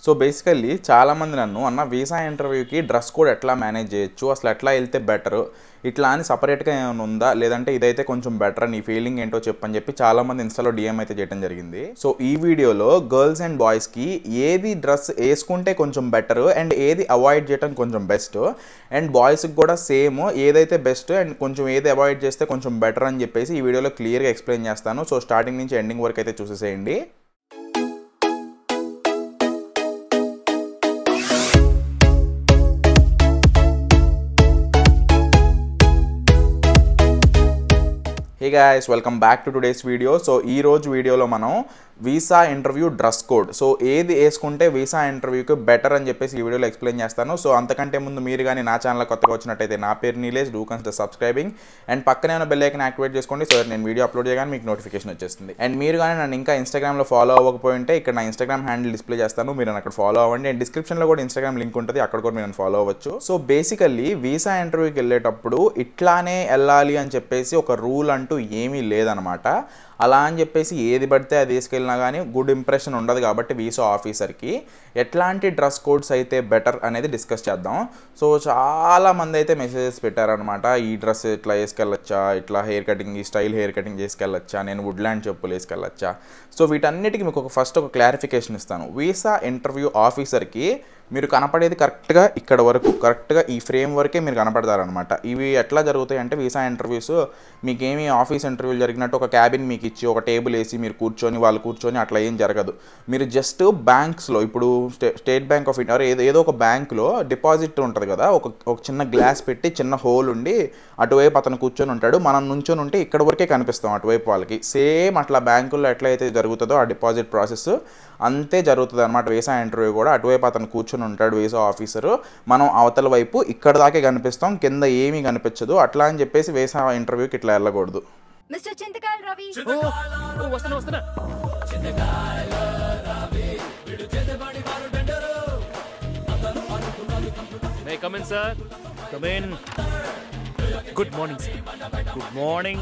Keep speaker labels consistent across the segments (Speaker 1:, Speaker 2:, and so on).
Speaker 1: so basically చాలామంది నన్ను అన్న వీసా ఇంటర్వ్యూకి డ్రెస్ కోడ్ ఎట్లా మేనేజ్ చేయొచ్చు అసలు ఎట్లా వెళ్తే బెటర్ ఇట్లా అని సపరేట్గా ఏమైనా ఉందా లేదంటే ఇదైతే కొంచెం బెటర్ నీ ఫీలింగ్ ఏంటో చెప్పని చెప్పి చాలామంది ఇన్స్టాలో డిఎం అయితే చేయడం జరిగింది సో ఈ వీడియోలో గర్ల్స్ అండ్ బాయ్స్కి ఏది డ్రెస్ వేసుకుంటే కొంచెం బెటర్ అండ్ ఏది అవాయిడ్ చేయడం కొంచెం బెస్ట్ అండ్ బాయ్స్కి కూడా సేమ్ ఏదైతే బెస్ట్ అండ్ కొంచెం ఏది అవాయిడ్ చేస్తే కొంచెం బెటర్ అని చెప్పేసి ఈ వీడియోలో క్లియర్గా ఎక్స్ప్లెయిన్ చేస్తాను సో స్టార్టింగ్ నుంచి ఎండింగ్ వరకు అయితే చూసేసేయండి hey guys welcome back to today's video so ఈ రోజు వీడియోలో మనం visa interview dress code so ఏది వేసుకుంటే వీసా ఇంటర్వ్యూకి బెటర్ అని చెప్పేసి ఈ వీడియోలో ఎక్స్ప్లెయిన్ చేస్తాను సో అంతకంటే ముందు మీరు కానీ నా ఛానల్ కొత్తగా వచ్చినట్టయితే నా పేరు నీలేజ్ డూ కన్సిడర్ సబ్స్క్రైబింగ్ అండ్ పక్కనే ఉన్న బెల్ ఐకన్ యాక్టివేట్ చేసుకోండి సో నేను వీడియో అప్లోడ్ చేయగానే మీకు నోటిఫికేషన్ వచ్చేస్తుంది అండ్ మీరు కానీ నన్ను ఇంకా ఇన్స్టాగ్రామ్లో ఫాలో అవ్వకపోయి ఉంటే ఇక్కడ నా ఇన్స్టాగ్రామ్ హ్యాండిల్ డిస్ప్లే చేస్తాను మీరు నన్ను అక్కడ ఫాలో అవ్వండి అండ్ డిస్క్రిప్షన్లో కూడా ఇన్స్టాగ్రామ్ లింక్ ఉంటుంది అక్కడ కూడా మీరు ఫాలో అవ్వచ్చు సో బేసికల్లీ వీసా ఇంటర్వ్యూకి వెళ్ళేటప్పుడు ఇట్లానే వెళ్ళాలి అని చెప్పేసి ఒక రూల్ అంటూ ఏమీ లేదనమాట అలా అని చెప్పేసి ఏది పడితే అది తీసుకెళ్ళినా కానీ గుడ్ ఇంప్రెషన్ ఉండదు కాబట్టి వీసా ఆఫీసర్కి ఎట్లాంటి డ్రెస్ కోడ్స్ అయితే బెటర్ అనేది డిస్కస్ చేద్దాం సో చాలా మంది అయితే మెసేజెస్ పెట్టారనమాట ఈ డ్రెస్ ఇట్లా వేసుకెళ్ళొచ్చా ఇట్లా హెయిర్ కటింగ్ ఈ స్టైల్ హెయిర్ కటింగ్ చేసుకెళ్ళొచ్చా నేను వుడ్లాండ్ చెప్పులు వేసుకెళ్ళొచ్చా సో వీటన్నిటికీ మీకు ఒక ఫస్ట్ ఒక క్లారిఫికేషన్ ఇస్తాను వీసా ఇంటర్వ్యూ ఆఫీసర్కి మీరు కనపడేది కరెక్ట్గా ఇక్కడ వరకు కరెక్ట్గా ఈ ఫ్రేమ్ వరకే మీరు కనపడతారనమాట ఇవి ఎట్లా జరుగుతాయి అంటే వీసా ఇంటర్వ్యూస్ మీకేమి ఆఫీస్ ఇంటర్వ్యూలు జరిగినట్టు ఒక క్యాబిన్ మీకు ఇచ్చి ఒక టేబుల్ వేసి మీరు కూర్చొని వాళ్ళు కూర్చొని అట్లా ఏం జరగదు మీరు జస్ట్ బ్యాంక్స్లో ఇప్పుడు stay State Bank of India ఏదో ఏదో ఒక బ్యాంక్లో డిపాజిట్ ఉంటుంది కదా ఒక ఒక చిన్న గ్లాస్ పెట్టి చిన్న హోల్ ఉండి అటువైపు అతను కూర్చొని ఉంటాడు మనం నుంచొని ఉంటే ఇక్కడ వరకే కనిపిస్తాం అటువైపు వాళ్ళకి సేమ్ అట్లా బ్యాంకుల్లో ఎట్లయితే జరుగుతుందో ఆ డిపాజిట్ ప్రాసెస్ అంతే జరుగుతుంది అనమాట వీసా ఇంటర్వ్యూ కూడా అటువైపు అతను కూర్చొని ఉంటాడు వీసా ఆఫీసరు మనం అవతల వైపు ఇక్కడ దాకే కనిపిస్తాం కింద ఏమీ కనిపించదు అట్లా అని చెప్పేసి వీసా ఇంటర్వ్యూకి ఇట్లా వెళ్ళకూడదు
Speaker 2: మిస్టర్ చింతకాయల రవి
Speaker 3: ఓ, వస్తున్నా వస్తున్నా may come in sir come in good morning sir good morning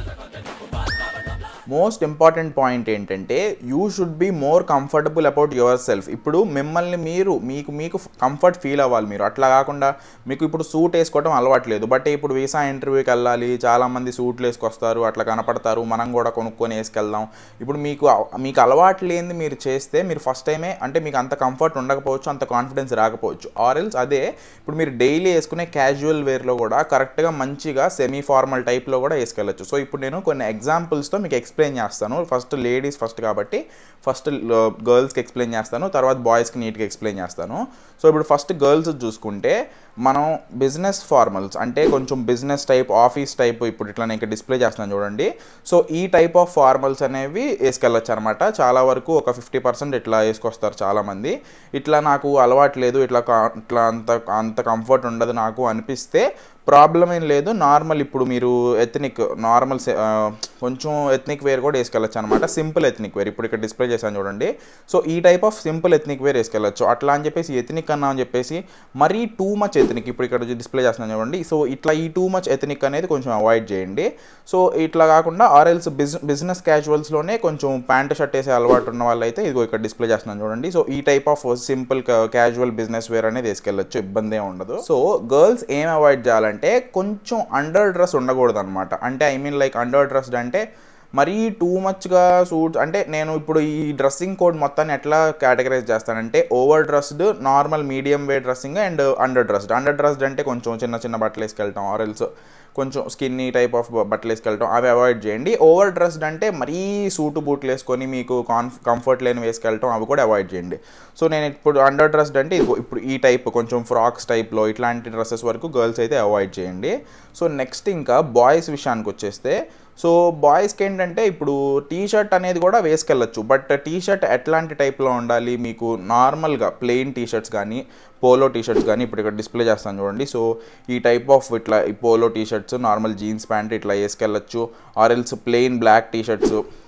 Speaker 1: most important point ఏంటంటే you should be more comfortable about yourself ఇప్పుడు మిమ్మల్ని మీరు మీకు మీకు కంఫర్ట్ ఫీల్ అవ్వాలి మీరు అట్లా కాకుండా మీకు ఇప్పుడు సూట్ వేసుకోవడం అలవాట్లేదు బట్ ఇప్పుడు వీసా ఇంటర్వ్యూకి వెళ్ళాలి చాలామంది సూట్లు వేసుకొస్తారు అట్లా కనపడతారు మనం కూడా కొనుక్కొని వేసుకెళ్దాం ఇప్పుడు మీకు మీకు అలవాటు లేనిది మీరు చేస్తే మీరు ఫస్ట్ టైమే అంటే మీకు అంత కంఫర్ట్ ఉండకపోవచ్చు అంత కాన్ఫిడెన్స్ రాకపోవచ్చు ఆరెల్స్ అదే ఇప్పుడు మీరు డైలీ వేసుకునే క్యాజువల్ వేర్లో కూడా కరెక్ట్గా మంచిగా సెమీ ఫార్మల్ టైప్లో కూడా వేసుకెళ్ళచ్చు సో ఇప్పుడు నేను కొన్ని ఎగ్జాంపుల్స్తో మీకు ఎక్స్ప్లెయిన్ చేస్తాను ఫస్ట్ లేడీస్ ఫస్ట్ కాబట్టి ఫస్ట్ గర్ల్స్కి ఎక్స్ప్లెయిన్ చేస్తాను తర్వాత బాయ్స్కి నీట్గా ఎక్స్ప్లెయిన్ చేస్తాను సో ఇప్పుడు ఫస్ట్ గర్ల్స్ చూసుకుంటే మనం బిజినెస్ ఫార్మల్స్ అంటే కొంచెం బిజినెస్ టైప్ ఆఫీస్ టైప్ ఇప్పుడు ఇట్లా నేను ఇక్కడ డిస్ప్లే చేస్తున్నాను చూడండి సో ఈ టైప్ ఆఫ్ ఫార్మల్స్ అనేవి వేసుకెళ్ళచ్చు అనమాట చాలా వరకు ఒక ఫిఫ్టీ పర్సెంట్ ఇట్లా వేసుకొస్తారు చాలామంది ఇట్లా నాకు అలవాటు లేదు ఇట్లా కా- ఇట్లా అంత అంత కంఫర్ట్ ఉండదు నాకు అనిపిస్తే ప్రాబ్లం ఏం లేదు నార్మల్ ఇప్పుడు మీరు ఎథనిక్ నార్మల్ కొంచెం ఎథనిక్ వేర్ కూడా వేసుకెళ్ళచ్చు అనమాట సింపుల్ ఎథనిక్ వేర్ ఇప్పుడు ఇక్కడ డిస్ప్లే చేశాను చూడండి సో ఈ type of simple ethnic wear వేసుకెళ్ళచ్చు అట్లా అని చెప్పేసి ఎథనిక్ అన్నా అని చెప్పేసి మరీ టూ మచ్ ఎథనిక్ ఇప్పుడు ఇక్కడ డిస్ప్లే చేస్తున్నాను చూడండి సో ఇట్లా ఈ టూ మచ్ ఎథనిక్ అనేది కొంచెం అవాయిడ్ చేయండి సో ఇట్లా కాకుండా ఆర్ఎల్స్ బిజ్ బిజినెస్ క్యాజువల్స్లోనే కొంచెం ప్యాంట్ షర్ట్ వేసే అలవాటు ఉన్న వాళ్ళైతే ఇదిగో ఇక్కడ డిస్ప్లే చేస్తున్నాను చూడండి సో ఈ type of simple casual business wear అనేది వేసుకెళ్ళచ్చు ఇబ్బంది ఏమి ఉండదు సో గర్ల్స్ ఏం అవాయిడ్ చేయాలంటే కొంచెం అండర్ డ్రెస్ ఉండకూడదు అనమాట అంటే I mean like under dressed అంటే మరీ టూ మచ్గా సూట్ అంటే నేను ఇప్పుడు ఈ డ్రెస్సింగ్ కోడ్ మొత్తాన్ని ఎట్లా కేటగరైజ్ చేస్తానంటే over dressed normal medium way dressing and under dressed under dressed అంటే కొంచెం చిన్న చిన్న బట్టలు వేసుకెళ్తాం ఆరెల్స్ కొంచెం స్కిన్నీ టైప్ ఆఫ్ బట్టలు వేసుకెళ్ళటం అవి అవాయిడ్ చేయండి ఓవర్ డ్రెస్డ్ అంటే మరీ సూటు బూట్లు వేసుకొని మీకు కాన్ కంఫర్ట్ లేని వేసుకెళ్ళటం అవి కూడా అవాయిడ్ చేయండి సో నేను ఇప్పుడు అండర్ డ్రెస్డ్ అంటే ఇదిగో ఇప్పుడు ఈ టైప్ కొంచెం ఫ్రాక్స్ టైప్లో ఇట్లాంటి డ్రెస్సెస్ వరకు గర్ల్స్ అయితే అవాయిడ్ చేయండి సో నెక్స్ట్ ఇంకా బాయ్స్ విషయానికి వచ్చేస్తే సో బాయ్స్కి ఏంటంటే ఇప్పుడు టీ షర్ట్ అనేది కూడా వేసుకెళ్ళచ్చు బట్ టీ షర్ట్ ఎట్లాంటి టైప్లో ఉండాలి మీకు నార్మల్గా ప్లెయిన్ టీ షర్ట్స్ కానీ పోలో టీ షర్ట్స్ కానీ ఇప్పుడు ఇక్కడ డిస్ప్లే చేస్తాను చూడండి సో ఈ టైప్ ఆఫ్ ఇట్లా ఈ polo T shirts normal jeans pant ఇట్లా వేసుకెళ్ళచ్చు or else plain black T shirts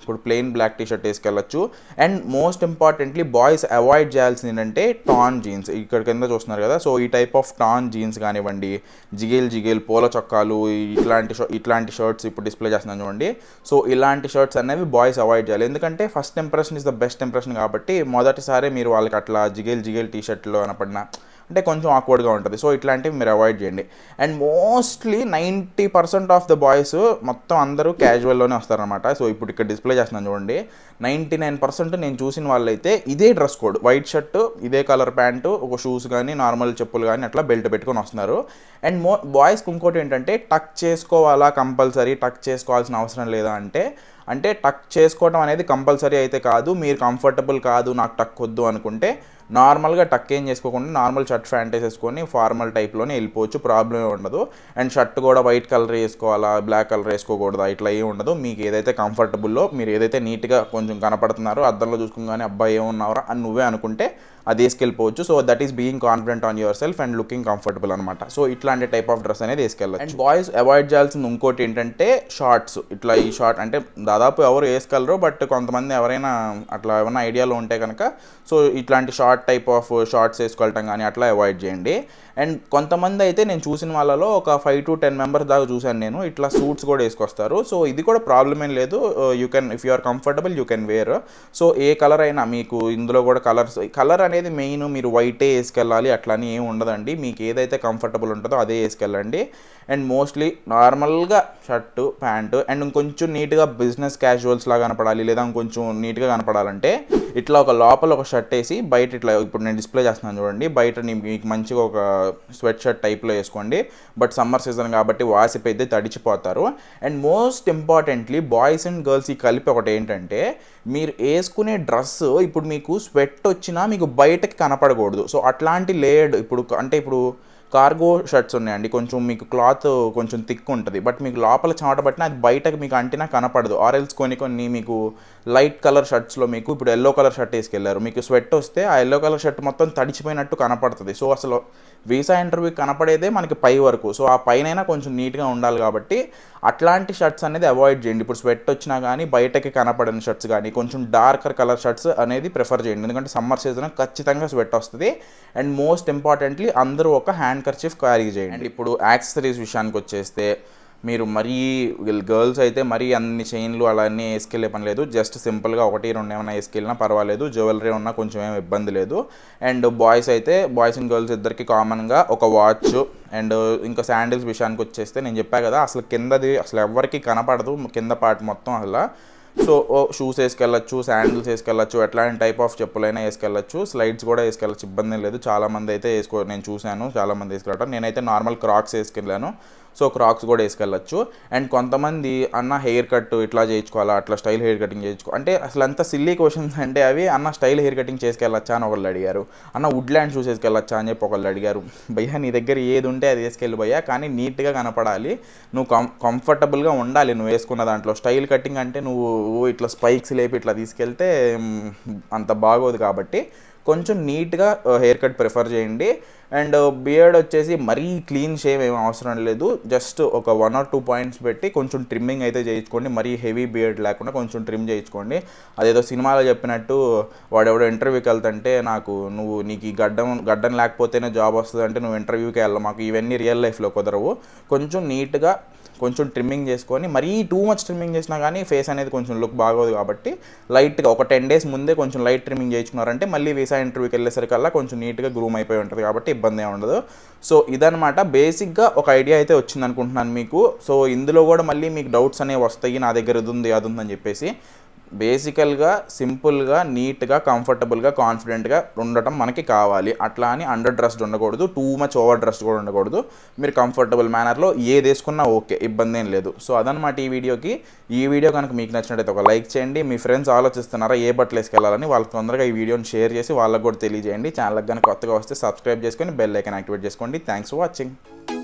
Speaker 1: ఇప్పుడు ప్లెయిన్ బ్లాక్ టీ షర్ట్ వేసుకెళ్ళచ్చు and most importantly boys avoid చేయాల్సింది ఏంటంటే టాన్ జీన్స్ ఇక్కడ కింద చూస్తున్నారు కదా సో ఈ టైప్ ఆఫ్ టాన్ జీన్స్ కానివ్వండి జిగేల్ జిగేల్ పూల చొక్కాలు ఇట్లాంటి షో- ఇట్లాంటి షర్ట్స్ ఇప్పుడు డిస్ప్లే చేస్తున్నాను చూడండి సో ఇలాంటి షర్ట్స్ అనేవి బాయ్స్ అవాయిడ్ చేయాలి ఎందుకంటే first impression is the best impression కాబట్టి మొదటిసారి మీరు వాళ్ళకి అట్లా జిగేల్ జిగేల్ టీ షర్ట్లో కనపడిన అంటే కొంచెం ఆక్వర్డ్గా ఉంటుంది సో ఇట్లాంటివి మీరు అవాయిడ్ చేయండి and mostly ninety percent of the boys మొత్తం అందరూ క్యాజువల్లోనే వస్తారనమాట సో ఇప్పుడు ఇక్కడ డిస్ప్లే చేస్తున్నాను చూడండి నైంటీ నైన్ పర్సెంట్ నేను చూసిన వాళ్ళైతే ఇదే డ్రెస్ కోడ్ వైట్ షర్ట్ ఇదే కలర్ ప్యాంటు ఒక షూస్ కానీ నార్మల్ చెప్పులు కానీ అట్లా బెల్ట్ పెట్టుకొని వస్తున్నారు అండ్ మో బాయ్స్కి ఇంకోటి ఏంటంటే టక్ చేసుకోవాలా కంపల్సరీ టక్ చేసుకోవాల్సిన అవసరం లేదా అంటే అంటే టక్ చేసుకోవడం అనేది కంపల్సరీ అయితే కాదు మీరు కంఫర్టబుల్ కాదు నాకు టక్ వద్దు అనుకుంటే నార్మల్గా టక్ ఏం చేసుకోకుండా నార్మల్ షర్ట్ ప్యాంట్ వేసేసుకొని ఫార్మల్ టైప్లోనే వెళ్ళిపోవచ్చు ప్రాబ్లమ్ ఉండదు అండ్ షర్ట్ కూడా వైట్ కలర్ వేసుకోవాలా బ్లాక్ కలర్ వేసుకోకూడదా ఇట్లా ఏం ఉండదు మీకు ఏదైతే కంఫర్టబుల్లో మీరు ఏదైతే నీట్గా కొంచెం కనపడుతున్నారో అద్దంలో చూసుకోగానే అబ్బాయి ఏమున్నారా అని నువ్వే అనుకుంటే అది వేసుకెళ్ళిపోవచ్చు so that is being confident on yourself and looking comfortable అనమాట సో ఇట్లాంటి టైప్ ఆఫ్ డ్రెస్ అనేది వేసుకెళ్ళచ్చు అండ్ బాయ్స్ అవాయిడ్ చేయాల్సింది ఇంకోటి ఏంటంటే షార్ట్స్ ఇట్లా ఈ షార్ట్ అంటే దాదాపు ఎవరు వేసుకోగలరు బట్ కొంతమంది ఎవరైనా అట్లా ఏమైనా ఐడియాలో ఉంటే కనుక సో ఇట్లాంటి షార్ట్ టైప్ ఆఫ్ షార్ట్స్ వేసుకోవటం కానీ అట్లా అవాయిడ్ చేయండి అండ్ కొంతమంది అయితే నేను చూసిన వాళ్ళలో ఒక ఫైవ్ టు టెన్ మెంబర్స్ దాకా చూశాను నేను ఇట్లా సూట్స్ కూడా వేసుకొస్తారు సో ఇది కూడా ప్రాబ్లం ఏం లేదు you can if you are comfortable you can wear so ఏ కలర్ అయినా మీకు ఇందులో కూడా కలర్స్ కలర్ అనేది మెయిన్ మీరు వైటే వేసుకెళ్ళాలి అట్లా అని ఏం ఉండదండి మీకు ఏదైతే కంఫర్టబుల్ ఉంటుందో అదే వేసుకెళ్ళండి అండ్ మోస్ట్లీ నార్మల్గా షర్టు ప్యాంటు అండ్ ఇంకొంచెం నీట్గా బిజినెస్ క్యాజువల్స్ లాగా కనపడాలి లేదా ఇంకొంచెం నీట్గా కనపడాలంటే ఇట్లా ఒక లోపల ఒక షర్ట్ వేసి బయట ఇట్లా ఇప్పుడు నేను డిస్ప్లే చేస్తున్నాను చూడండి బయట నీ- మీకు మంచిగా ఒక స్వెట్ షర్ట్ టైప్లో వేసుకోండి బట్ సమ్మర్ సీజన్ కాబట్టి వాసిపోయితే తడిచిపోతారు and most importantly boys and girls ఈ కలిపి ఒకటి ఏంటంటే మీరు వేసుకునే డ్రెస్ ఇప్పుడు మీకు స్వెట్ వచ్చినా మీకు బయటకి కనపడకూడదు సో అట్లాంటి లేయర్డ్ ఇప్పుడు అంటే ఇప్పుడు కార్గో షర్ట్స్ ఉన్నాయండి కొంచెం మీకు క్లాత్ కొంచెం థిక్ ఉంటుంది బట్ మీకు లోపల చెమట పట్టిన అది బయటకు మీకు అంటినా కనపడదు ఆరెల్స్ కొన్ని కొన్ని మీకు లైట్ కలర్ షర్ట్స్లో మీకు ఇప్పుడు ఎల్లో కలర్ షర్ట్ వేసుకెళ్ళారు మీకు స్వెట్ వస్తే ఆ ఎల్లో కలర్ షర్ట్ మొత్తం తడిచిపోయినట్టు కనపడుతుంది సో అసలు వీసా ఇంటర్వ్యూ కనపడేదే మనకి పై వరకు సో ఆ పైన కొంచెం నీట్గా ఉండాలి కాబట్టి అట్లాంటి షర్ట్స్ అనేది అవాయిడ్ చేయండి ఇప్పుడు స్వెట్ వచ్చినా కానీ బయటకి కనపడని షర్ట్స్ కానీ కొంచెం డార్కర్ కలర్ షర్ట్స్ అనేది ప్రిఫర్ చేయండి ఎందుకంటే సమ్మర్ సీజన్ ఖచ్చితంగా స్వెట్ వస్తుంది అండ్ మోస్ట్ ఇంపార్టెంట్లీ అందరూ ఒక హ్యాండ్ కర్చీఫ్ క్యారీ చేయండి అండ్ ఇప్పుడు యాక్సెసరీస్ విషయానికి వచ్చేస్తే మీరు మరీ గర్ల్స్ అయితే మరీ అన్ని చైన్లు అలా అన్నీ వేసుకెళ్ళే పని లేదు జస్ట్ సింపుల్గా ఒకటి రెండు ఏమైనా వేసుకెళ్ళినా పర్వాలేదు జ్యువెలరీ ఉన్నా కొంచెం ఏం ఇబ్బంది లేదు అండ్ బాయ్స్ అయితే బాయ్స్ అండ్ గర్ల్స్ ఇద్దరికి కామన్గా ఒక వాచ్ అండ్ ఇంకా శాండిల్స్ విషయానికి వచ్చేస్తే నేను చెప్పా కదా అసలు కిందది అసలు ఎవరికి కనపడదు కింద పార్ట్ మొత్తం అసలు సో షూస్ వేసుకెళ్ళచ్చు శాండిల్స్ వేసుకెళ్ళచ్చు ఎట్లాంటి టైప్ ఆఫ్ చెప్పులైనా వేసుకెళ్ళచ్చు స్లైడ్స్ కూడా వేసుకెళ్ళచ్చు ఇబ్బంది ఏం లేదు చాలా మంది అయితే వేసుకో నేను చూశాను చాలా మంది వేసుకెళ్ళటం నేనైతే నార్మల్ క్రాక్స్ వేసుకెళ్ళాను సో క్రాక్స్ కూడా వేసుకెళ్ళచ్చు అండ్ కొంతమంది అన్న హెయిర్ కట్ ఇట్లా చేయించుకోవాలా అట్లా స్టైల్ హెయిర్ కటింగ్ చేయించుకో అంటే అసలు అంత సిల్లీ క్వశ్చన్స్ అంటే అవి అన్న స్టైల్ హెయిర్ కటింగ్ చేసుకెళ్ళచ్చా అని ఒకళ్ళు అడిగారు అన్న వుడ్ ల్యాండ్ షూస్ వేసుకెళ్ళచ్చా అని చెప్పి ఒకళ్ళు అడిగారు భయ్యా నీ దగ్గర ఏది ఉంటే అది వేసుకెళ్ళి భయ్యా కానీ నీట్గా కనపడాలి నువ్వు కం కంఫర్టబుల్గా ఉండాలి నువ్వు వేసుకున్న దాంట్లో స్టైల్ కటింగ్ అంటే నువ్వు ఇట్లా స్పైక్స్ లేపి ఇట్లా తీసుకెళ్తే మ్, అంత బాగోదు కాబట్టి కొంచెం నీట్గా హెయిర్ కట్ ప్రిఫర్ చేయండి అండ్ బియర్డ్ వచ్చేసి మరీ క్లీన్ షేవ్ ఏం అవసరం లేదు జస్ట్ ఒక వన్ ఆర్ టూ పాయింట్స్ పెట్టి కొంచెం ట్రిమ్మింగ్ అయితే చేయించుకోండి మరీ హెవీ బియర్డ్ లేకుండా కొంచెం ట్రిమ్ చేయించుకోండి అదేదో సినిమాలో చెప్పినట్టు వాడెవడో ఇంటర్వ్యూకి వెళ్తుంటే నాకు నువ్వు నీకు ఈ గడ్డం గడ్డం లేకపోతేనే జాబ్ వస్తుంది అంటే నువ్వు ఇంటర్వ్యూకి వెళ్ళాలి మాకు ఇవన్నీ రియల్ లైఫ్లో కుదరవు కొంచెం నీట్గా కొంచెం ట్రిమ్మింగ్ చేసుకొని మరీ టూ మచ్ ట్రిమ్మింగ్ చేసినా కానీ ఫేస్ అనేది కొంచెం లుక్ బాగోదు కాబట్టి లైట్గా ఒక టెన్ డేస్ ముందే కొంచెం లైట్ ట్రిమ్మింగ్ చేయించుకున్నారంటే మళ్ళీ వీసా ఇంటర్వ్యూకి వెళ్ళేసరికల్లా కొంచెం నీట్గా గ్రూమ్ అయిపోయి ఉంటుంది కాబట్టి ఇబ్బంది ఏమి ఉండదు సో ఇదనమాట బేసిక్గా ఒక ఐడియా అయితే వచ్చింది అనుకుంటున్నాను మీకు సో ఇందులో కూడా మళ్ళీ మీకు డౌట్స్ అనేవి వస్తాయి నా దగ్గర ఇది ఉంది అది ఉందని చెప్పేసి బేసికల్గా సింపుల్గా నీట్గా కంఫర్టబుల్గా కాన్ఫిడెంట్గా ఉండటం మనకి కావాలి అట్లా అని అండర్ డ్రెస్డ్ ఉండకూడదు టూ మచ్ ఓవర్ డ్రెస్డ్ కూడా ఉండకూడదు మీరు కంఫర్టబుల్ మేనర్లో ఏది వేసుకున్నా ఓకే ఇబ్బంది ఏం లేదు సో అదనమాట ఈ వీడియోకి ఈ వీడియో కనుక మీకు నచ్చినట్టయితే ఒక లైక్ చేయండి మీ ఫ్రెండ్స్ ఆలోచిస్తున్నారా ఏ బట్టలు వేసుకెళ్ళాలని వాళ్ళకి తొందరగా ఈ వీడియోని షేర్ చేసి వాళ్ళకి కూడా తెలియజేయండి ఛానల్కి కనుక కొత్తగా వస్తే సబ్స్క్రైబ్ చేసుకొని బెల్ ఐకన్ యాక్టివేట్ చేసుకోండి థ్యాంక్స్ ఫర్ వాచింగ్